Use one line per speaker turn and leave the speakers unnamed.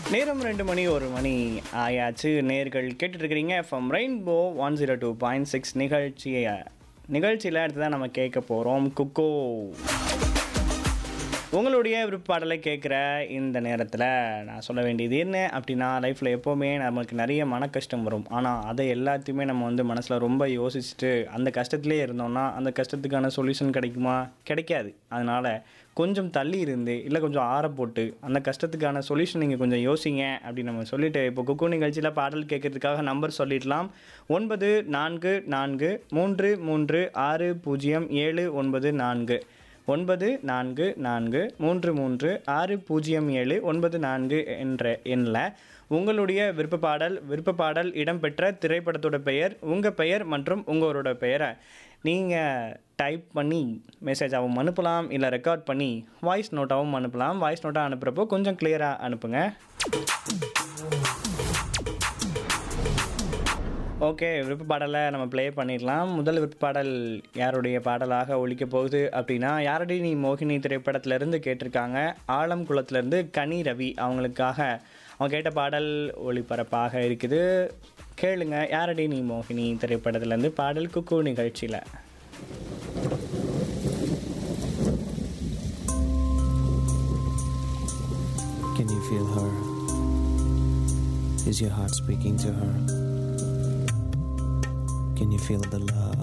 நேரம் ரெண்டு மணி ஒரு மணி ஆயாச்சு நேர்கள் கேட்டுட்டு இருக்கிறீங்க from rainbow one zero two point six நிகழ்ச்சியை நிகழ்ச்சியில் அடுத்ததான் நம்ம கேட்க போகிறோம் குக்கோ உங்களுடைய விருப்பாடலை கேட்குற இந்த நேரத்தில் நான் சொல்ல வேண்டியது என்ன அப்படின்னா லைஃப்பில் எப்போவுமே நமக்கு நிறைய மன கஷ்டம் வரும் ஆனால் அதை எல்லாத்தையுமே நம்ம வந்து மனசில் ரொம்ப யோசிச்சுட்டு அந்த கஷ்டத்திலே இருந்தோம்னா அந்த கஷ்டத்துக்கான சொல்யூஷன் கிடைக்குமா கிடைக்காது அதனால் கொஞ்சம் தள்ளி இருந்து இல்லை கொஞ்சம் ஆற போட்டு அந்த கஷ்டத்துக்கான சொல்யூஷன் நீங்கள் கொஞ்சம் யோசிங்க அப்படின்னு நம்ம சொல்லிட்டு இப்போ குக்கு நிகழ்ச்சியில் பாடல் கேட்கறதுக்காக நம்பர் சொல்லிடலாம் ஒன்பது நான்கு நான்கு மூன்று மூன்று ஆறு பூஜ்ஜியம் ஏழு ஒன்பது நான்கு ஒன்பது நான்கு நான்கு மூன்று மூன்று ஆறு பூஜ்ஜியம் ஏழு ஒன்பது நான்கு என்ற எண்ணில் உங்களுடைய விருப்ப பாடல் விருப்ப பாடல் இடம்பெற்ற திரைப்படத்தோட பெயர் உங்கள் பெயர் மற்றும் உங்களோட பெயரை நீங்கள் டைப் பண்ணி மெசேஜாகவும் அனுப்பலாம் இல்லை ரெக்கார்ட் பண்ணி வாய்ஸ் நோட்டாகவும் அனுப்பலாம் வாய்ஸ் நோட்டாக அனுப்புகிறப்போ கொஞ்சம் கிளியராக அனுப்புங்க ஓகே விருப்ப பாடலை நம்ம ப்ளே பண்ணிடலாம் முதல் விருப்ப பாடல் யாருடைய பாடலாக ஒழிக்க போகுது அப்படின்னா யாரடி நீ மோகினி திரைப்படத்திலேருந்து கேட்டிருக்காங்க ஆலம் குளத்துலேருந்து கனி ரவி அவங்களுக்காக அவங்க கேட்ட பாடல் ஒளிபரப்பாக இருக்குது கேளுங்க யாரடி நீ மோகினி திரைப்படத்துலேருந்து பாடல் குக்கு நிகழ்ச்சியில்
Can you feel her? Is your heart speaking to her? Can you feel the love